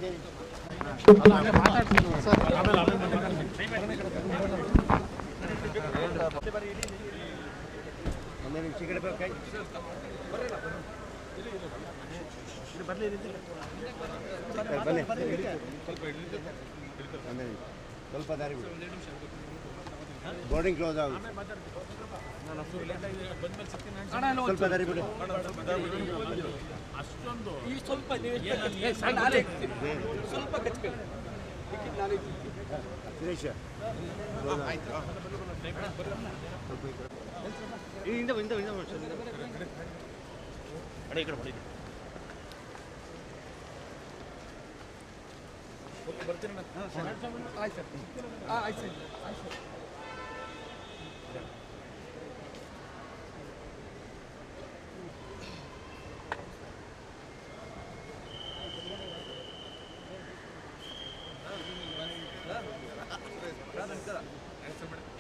ಒಂದೇ ನಿಮಿಷ ಈ ಕಡೆ ಬಾ, ಕೈ. ಸರ್, ಬನ್ನಿ ಒಂದೇ ನಿಮಿಷ. ಸ್ವಲ್ಪ ದಾರಿ ಬಿಡಿ ಬೋರ್ಡಿಂಗ್ ಕ್ಲೋಸ್ ಆಗುತ್ತೆ ಸ್ವಲ್ಪ ದಾರಿ ಬಿಡಿ ಈ ಸ್ವಲ್ಪ ನೀವು ನಾಳೆ ಸ್ವಲ್ಪ ಕಚ್ಕೊಳ್ಳಿ ಸುರೇಶ ಆಯ್ತು ಸರ್ ಹಾಂ ಆಯ್ತು ಸರ್ ಆಯ್ತು ಸರ್ ನಮಸ್ಕಾರ